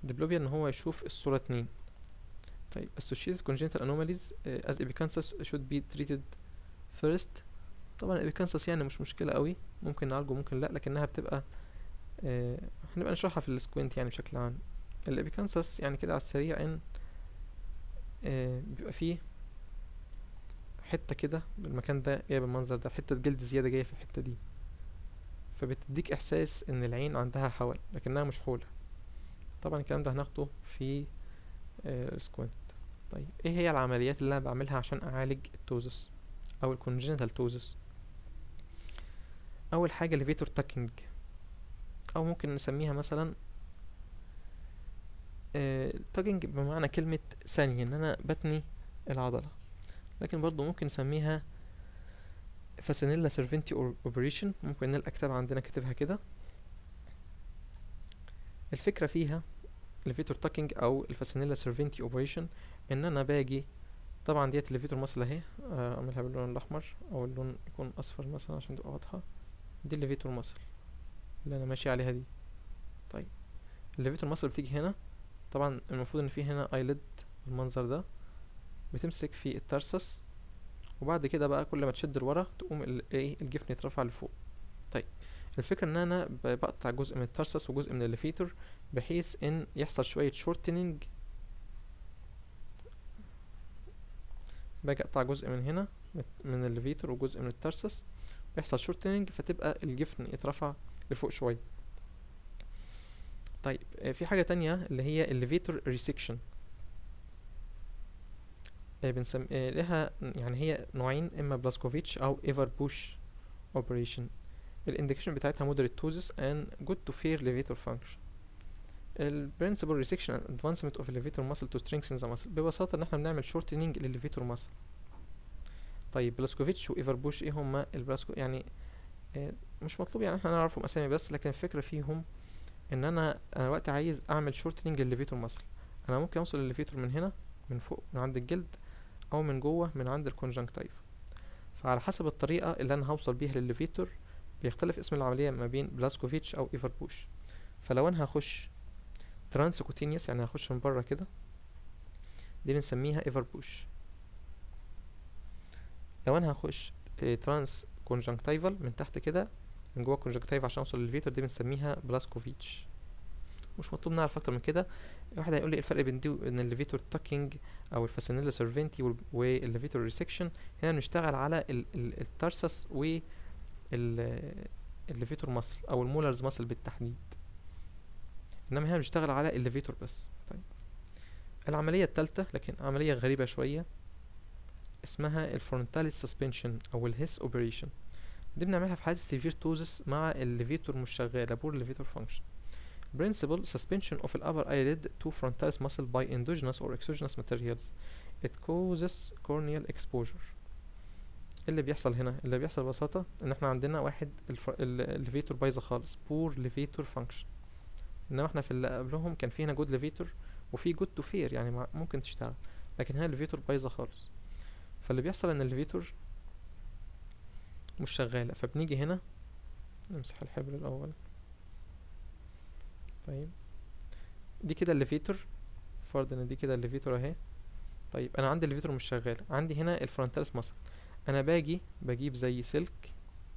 ديبلوبيا ان هو يشوف الصورة اتنين طيب associated congenital anomalies uh, as epicanthus should be treated first طبعا الابيكانسس يعني مش مشكلة قوي ممكن نعالجه ممكن لا لكنها بتبقى آه هنبقى نشرحها في السكوينت يعني بشكل عام الابيكانسس يعني كده على السريع ان آه بيبقى فيه حتة كده بالمكان ده جاية بالمنظر ده حتة جلد زيادة جاية في الحتة دي فبتديك احساس ان العين عندها حول لكنها مش حولة طبعا الكلام ده هناخده في آه السكوينت طيب ايه هي العمليات اللي انا بعملها عشان اعالج التوزس او الكونجنتال توزس اول حاجه ليفيتور تاكينج او ممكن نسميها مثلا تاكينج بمعنى كلمه ثانيه ان انا بتني العضله لكن برضو ممكن نسميها فاسينيلا سيرفنتي اوبريشن ممكن نلقى كتاب عندنا كاتبها كده الفكره فيها ليفيتور تاكينج او الفاسينيلا سيرفنتي اوبريشن ان انا باجي طبعا ديت الليفيتور ماسل اهي اعملها باللون الاحمر او اللون يكون اصفر مثلا عشان تبقى واضحه دي الليفيتور ماسل اللي انا ماشي عليها دي طيب الليفيتور ماسل بتيجي هنا طبعا المفروض ان في هنا ايلid بالمنظر ده بتمسك في الترسس وبعد كده بقى كل ما تشد لورا تقوم ايه الجفن يترفع لفوق طيب الفكرة ان انا بقطع جزء من الترسس وجزء من الليفيتور بحيث ان يحصل شوية شورتنينج باجي اقطع جزء من هنا من الليفيتور وجزء من الترسس بيحصل شورتنينج فتبقى الجفن يترفع لفوق شوية طيب في حاجة تانية اللي هي الليفيتور ريسكشن بنسم لها يعني هي نوعين اما بلاسكوفيتش او ايفر بوش اوبريشن الانديكيشن بتاعتها مودريت توزس and good to fair levator function البرنسبل ريسكشن ادفانسمنت اوف الليفيتور ماسل تو strengthen ذا ماسل ببساطه ان احنا بنعمل شورتنينج للليفيتور ماسل طيب بلاسكوفيتش وايفر بوش ايه هما البلاسكو يعني آه مش مطلوب يعني احنا نعرفهم اسامي بس لكن الفكره فيهم ان انا انا وقت عايز اعمل شورتنينج للليفيتور ماسل انا ممكن اوصل للليفيتور من هنا من فوق من عند الجلد او من جوه من عند الكونجنكتيف فعلى حسب الطريقه اللي انا هوصل بيها للليفيتور بيختلف اسم العمليه ما بين بلاسكوفيتش او ايفر بوش فلو انا هخش ترانسكوتينيوس يعني هخش من بره كده دي بنسميها ايفر بوش لو انا هخش ترانس كونجنكتيفال من تحت كده من جوه الكونجنكتيف عشان اوصل للفيتور دي بنسميها بلاسكوفيتش مش مطلوب نعرف اكتر من كده واحد هيقول لي الفرق بين دي وبين الليفيتور تاكينج او الفاسينيلا سيرفنتي والليفيتور ريسكشن هنا بنشتغل على الترسس و الليفيتور ماسل او المولرز ماسل بالتحديد انما هنا بنشتغل على الليفيتور بس طيب العملية التالتة لكن عملية غريبة شوية اسمها الفرونتاليس سسبنشن او الهيس اوبريشن دي بنعملها في حالة السيفير توزس مع الليفيتور مش شغالة بور ليفيتور فانكشن principle suspension of the upper eyelid to frontalis muscle by endogenous or exogenous materials it causes corneal exposure اللي بيحصل هنا اللي بيحصل ببساطة ان احنا عندنا واحد الليفيتور بايظة خالص بور ليفيتور فانكشن انما احنا في اللي قبلهم كان في هنا جود ليفيتور وفي جود تو فير يعني ممكن تشتغل لكن هنا الليفيتور بايظة خالص فاللي بيحصل ان الليفيتور مش شغالة فبنيجي هنا نمسح الحبر الاول طيب دي كده الليفيتور فرض ان دي كده الليفيتور اهي طيب انا عندي الليفيتور مش شغال عندي هنا الفرونتاليس ماسل انا باجي بجيب زي سلك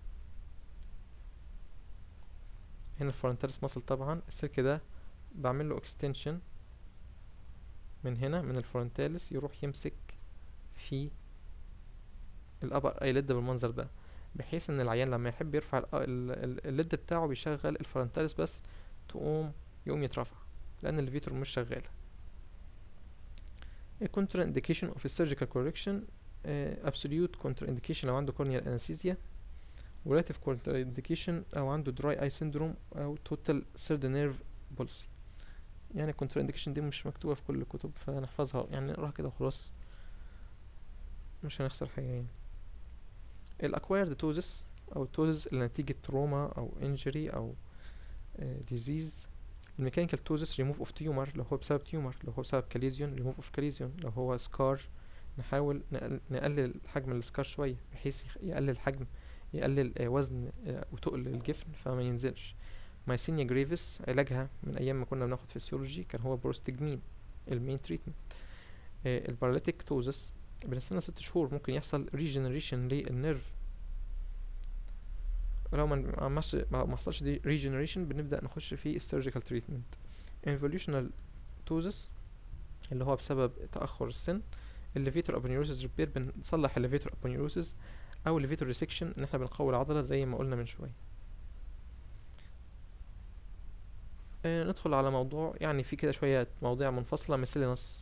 هنا الفرونتاليس ماسل طبعا السلك ده بعمل له اكستنشن من هنا من الفرونتاليس يروح يمسك في الابر ايليد بالمنظر ده بحيث ان العيان لما يحب يرفع الليد بتاعه بيشغل الفرونتاليس بس تقوم يقوم يترفع لان الليفيتور مش شغاله الكونترا انديكيشن اوف السيرجيكال كوركشن ابسوليوت كونترا انديكيشن لو عنده كورنيال انستيزيا وريلاتيف كونترا انديكيشن او عنده دراي اي سيندروم او توتال سيرد نيرف بولسي يعني الكونترا انديكيشن دي مش مكتوبه في كل الكتب فنحفظها يعني نقراها كده وخلاص مش هنخسر حاجه يعني الاكوايرد توزس او التوزس اللي نتيجه تروما او انجري او ديزيز الميكانيكال توزس ريموف اوف تيومر لو هو بسبب تيومر لو هو بسبب كاليزيون ريموف اوف كاليزيون لو هو سكار نحاول نقلل حجم السكار شويه بحيث يقلل حجم يقلل وزن وتقل الجفن فما ينزلش مايسينيا جريفيس علاجها من ايام ما كنا بناخد فيسيولوجي كان هو بروستجمين المين تريتمنت الباراليتيك توزس بنستنى ست شهور ممكن يحصل ريجنريشن للنيرف ولو ما ما ما حصلش دي ريجنريشن بنبدا نخش في السيرجيكال تريتمنت انفوليوشنال توزس اللي هو بسبب تاخر السن الليفيتور ابونيوروسيس ريبير بنصلح الليفيتور ابونيوروسيس او الليفيتور ريسكشن ان احنا بنقوي العضله زي ما قلنا من شويه آه ندخل على موضوع يعني في كده شويه مواضيع منفصله مثل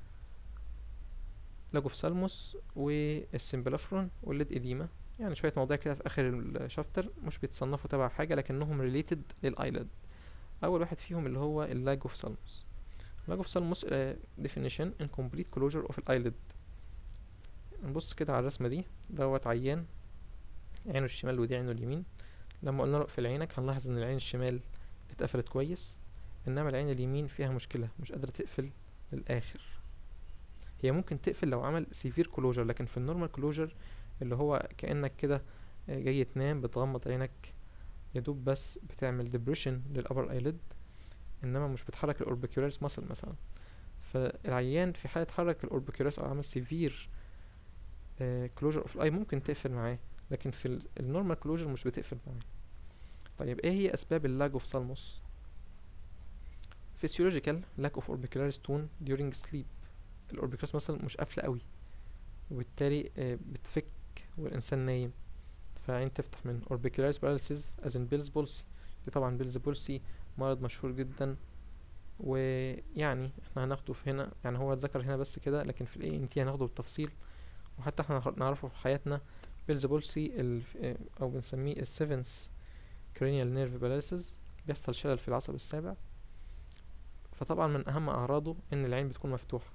لاجوفسالموس والسمبلافرون والليد اديما يعني شويه مواضيع كده في اخر الشابتر مش بيتصنفوا تبع حاجه لكنهم ريليتد للايلد اول واحد فيهم اللي هو اللاجوفسالموس لاجوفسالموس ديفينيشن incomplete closure of الايلد نبص كده على الرسمه دي دوت عيان عينه الشمال ودي عينه اليمين لما قلنا له اقفل عينك هنلاحظ ان العين الشمال اتقفلت كويس انما العين اليمين فيها مشكله مش قادره تقفل للاخر هي ممكن تقفل لو عمل سيفير كلوجر لكن في النورمال كلوجر اللي هو كانك كده جاي تنام بتغمض عينك يدوب بس بتعمل ديبريشن للابر ايلid انما مش بتحرك الاوربيكولاريس ماسل مثلا فالعيان في حاله حرك الاوربيكولاريس او عمل سيفير كلوجر اوف الاي ممكن تقفل معاه لكن في النورمال كلوجر مش بتقفل معاه طيب ايه هي اسباب اللاج اوف سالموس physiological lack of auricularis tone during sleep الاوربيكولاريس مثلا مش قافله قوي وبالتالي بتفك والانسان نايم فعين تفتح من orbicularis paralysis as in Bell's palsy دي طبعا بيلز بولسي مرض مشهور جدا ويعني احنا هناخده في هنا يعني هو اتذكر هنا بس كده لكن في الاي ان تي هناخده بالتفصيل وحتى احنا نعرفه في حياتنا بيلز بولسي او بنسميه السيفنس cranial nerve paralysis بيحصل شلل في العصب السابع فطبعا من اهم اعراضه ان العين بتكون مفتوحه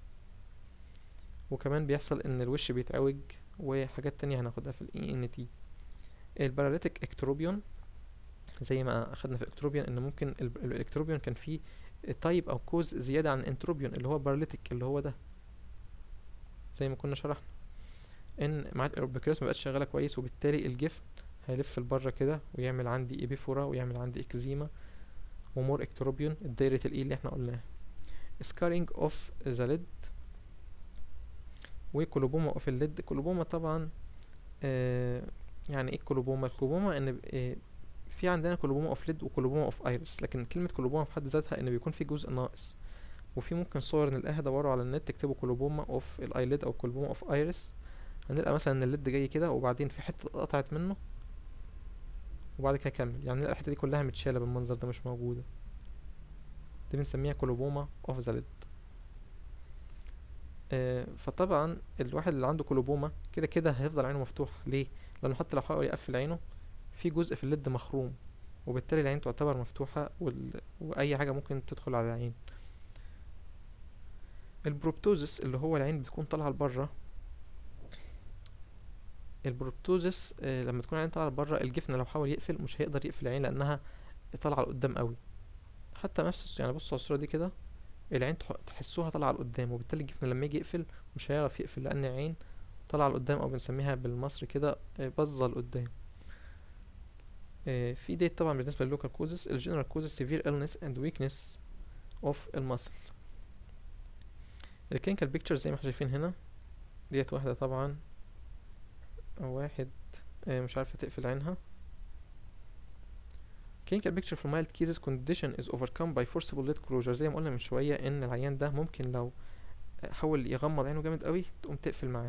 وكمان بيحصل ان الوش بيتعوج وحاجات تانية هناخدها في الاي ان تي الباراليتيك اكتروبيون زي ما اخدنا في الاكتروبيون ان ممكن الاكتروبيون كان فيه تايب او كوز زياده عن الانتروبيون اللي هو باراليتيك اللي هو ده زي ما كنا شرحنا ان مع الاوربيكولاريس مبقاش شغاله كويس وبالتالي الجفن هيلف لبره كده ويعمل عندي ايبيفورا ويعمل عندي اكزيما ومور اكتروبيون الدايرة الاي اللي احنا قلناها سكارينج اوف ذا ليد وكولوبوما اوف الليد كولوبوما طبعا آه يعني ايه كولوبوما الكولوبوما ان آه في عندنا كولوبوما اوف ليد وكولوبوما اوف ايرس لكن كلمة كولوبوما في حد ذاتها ان بيكون في جزء ناقص وفي ممكن صور نلاقيها دوروا على النت تكتبوا كولوبوما اوف الايليد او كولوبوما اوف ايرس هنلقى مثلا ان الليد جاي كده وبعدين في حتة اتقطعت منه وبعد كده كمل يعني نلقى الحتة دي كلها متشالة بالمنظر ده مش موجودة دي بنسميها كولوبوما اوف ذا ليد آه فطبعا الواحد اللي عنده كولوبوما كده كده هيفضل عينه مفتوح ليه لانه حتى لو حاول يقفل عينه في جزء في الليد مخروم وبالتالي العين تعتبر مفتوحة وال... وأي حاجة ممكن تدخل على العين البروبتوزس اللي هو العين بتكون طالعة لبره البروبتوزس آه لما تكون العين طالعة لبره الجفن لو حاول يقفل مش هيقدر يقفل العين لأنها طالعة لقدام قوي حتى نفس يعني بصوا على الصورة دي كده العين تحسوها طالعة لقدام وبالتالي الجفن لما يجي يقفل مش هيعرف يقفل لأن العين طالعة لقدام أو بنسميها بالمصري كده باظة لقدام في ديت طبعا بالنسبة للوكال كوزز الجنرال كوزز severe illness and weakness of المسل الكلينيكال بيكتشر زي ما احنا شايفين هنا ديت واحدة طبعا واحد مش عارفة تقفل عينها clinical picture for mild cases condition is overcome by forcible lid closure زي ما قلنا من شوية ان العيان ده ممكن لو حاول يغمض عينه جامد قوي تقوم تقفل معاه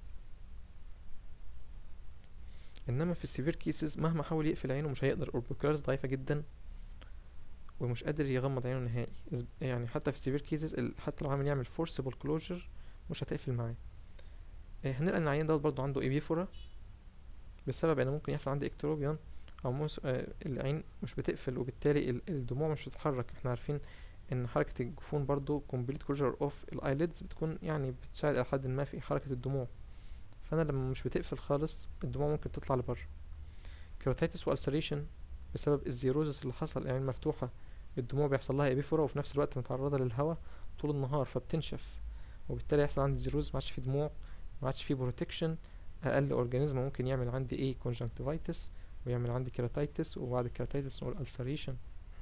انما في السيفير كيسز مهما حاول يقفل عينه مش هيقدر اوربيكولارز ضعيفه جدا ومش قادر يغمض عينه نهائي يعني حتى في السيفير كيسز حتى لو عامل يعمل فورسبل كلوجر مش هتقفل معاه هنلقى ان العيان دوت برضه عنده ايبيفورا بسبب ان ممكن يحصل عندي اكتروبيون او موس آه العين مش بتقفل وبالتالي الدموع مش بتتحرك احنا عارفين ان حركة الجفون برضو complete closure of الايليدز بتكون يعني بتساعد الى حد ما في حركة الدموع فانا لما مش بتقفل خالص الدموع ممكن تطلع لبره كيراتيتس والسريشن بسبب الزيروزس اللي حصل العين مفتوحة الدموع بيحصل لها ابيفورا وفي نفس الوقت متعرضة للهواء طول النهار فبتنشف وبالتالي يحصل عندي زيروز ما عادش فيه دموع ما عادش فيه بروتكشن اقل اورجانيزم ممكن يعمل عندي ايه كونجكتيفايتس ويعمل عندي كيراتايتس وبعد الكيراتايتس نقول ulceration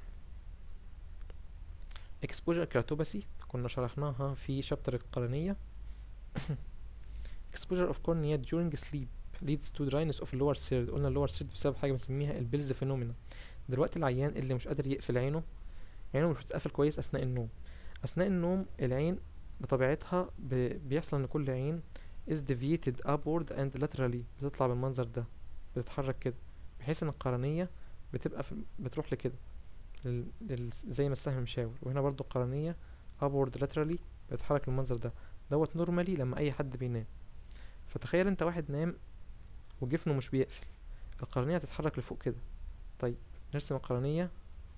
exposure keratopathy كنا شرحناها في شابتر القرنية exposure of cornea during sleep leads to dryness of lower third قلنا lower third بسبب حاجة بنسميها البيلز فينومينا دلوقتي العيان اللي مش قادر يقفل عينه عينه مش بتتقفل كويس أثناء النوم أثناء النوم العين بطبيعتها ب... بيحصل إن كل عين is deviated upward and laterally بتطلع بالمنظر ده بتتحرك كده بحيث إن القرنية بتبقى في... بتروح لكده لل... لل... زي ما السهم مشاور وهنا برضو القرنية upward laterally بتتحرك المنظر ده دوت نورمالي لما أي حد بينام فتخيل انت واحد نام وجفنه مش بيقفل القرنية هتتحرك لفوق كده طيب نرسم القرنية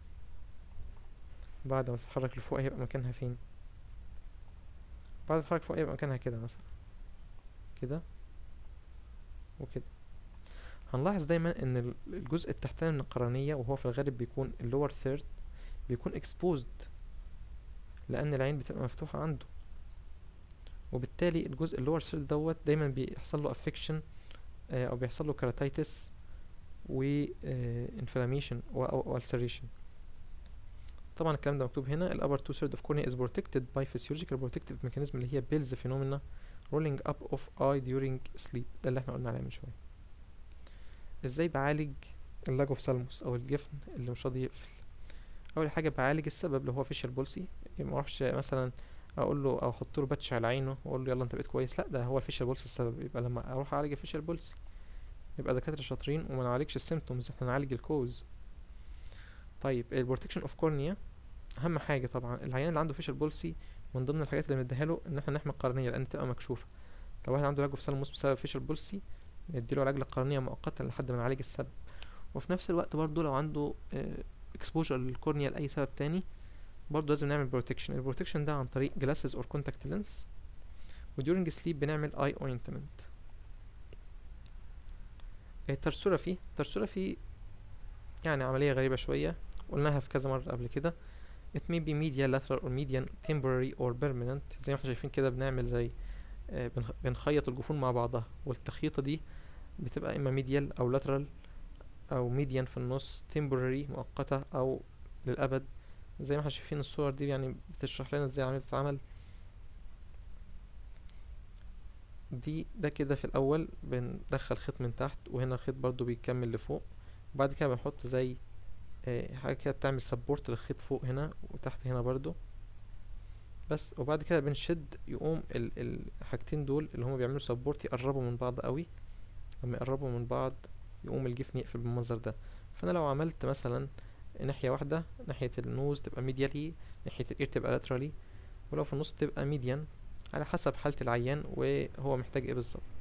بعد ما تتحرك لفوق هيبقى مكانها فين بعد ما تتحرك فوق هيبقى مكانها كده مثلا كده وكده هنلاحظ دايما ان ال- الجزء التحتاني من القرنية وهو في الغالب بيكون اللور ثيرد بيكون exposed لان العين بتبقى مفتوحة عنده وبالتالي الجزء اللور ثيرد دوت دايما بيحصل له افكشن او بيحصل له كراتيتس و انفلاميشن او ulceration طبعا الكلام ده مكتوب هنا الابر تو ثيرد اوف cornea is protected by physiological protective mechanism اللي هي بيلز phenomena rolling up of eye during sleep ده اللي احنا قلنا عليه من شويه ازاي بعالج اللاجوفسالموس او الجفن اللي مش راضي يقفل اول حاجه بعالج السبب اللي هو فيشل بولسي ما اروحش مثلا اقول له او احط له باتش على عينه واقول له يلا انت بقيت كويس لا ده هو الفيشل بولس السبب يبقى لما اروح اعالج الفيشل بولس يبقى دكاتره شاطرين وما نعالجش السيمتومز احنا نعالج الكوز طيب البروتكشن اوف كورنيا اهم حاجه طبعا العيان اللي عنده فيشل بولسي من ضمن الحاجات اللي بنديها له ان احنا نحمي القرنيه لان تبقى مكشوفه لو واحد عنده لاجوفسالموس بسبب فيشل بولسي نديله علاج للقرنيه مؤقتا لحد ما نعالج السبب وفي نفس الوقت برضو لو عنده اكسبوجر للكورنيا لاي سبب تاني برضو لازم نعمل بروتكشن البروتكشن ده عن طريق جلاسز اور كونتاكت لينس وديورنج سليب بنعمل اي اوينتمنت الترسورافي الترسورافي يعني عملية غريبة شوية قلناها في كذا مرة قبل كده it may be medial lateral or median temporary or permanent زي ما احنا شايفين كده بنعمل زي آه، بنخ- بنخيط الجفون مع بعضها والتخييطة دي بتبقى اما medial او lateral او median في النص temporary مؤقتة او للأبد زي ما احنا شايفين الصور دي يعني بتشرح لنا ازاي العملية بتتعمل دي ده كده في الأول بندخل خيط من تحت وهنا خيط برضو بيكمل لفوق وبعد كده بنحط زي آه، حاجة كده بتعمل سبورت للخيط فوق هنا وتحت هنا برضو بس وبعد كده بنشد يقوم ال- الحاجتين دول اللي هما بيعملوا سبورت يقربوا من بعض قوي لما يقربوا من بعض يقوم الجفن يقفل بالمنظر ده فانا لو عملت مثلا ناحية واحدة ناحية النوز تبقى ميديالي ناحية الاير تبقى لاترالي ولو في النص تبقى ميديان على حسب حالة العيان وهو محتاج ايه بالظبط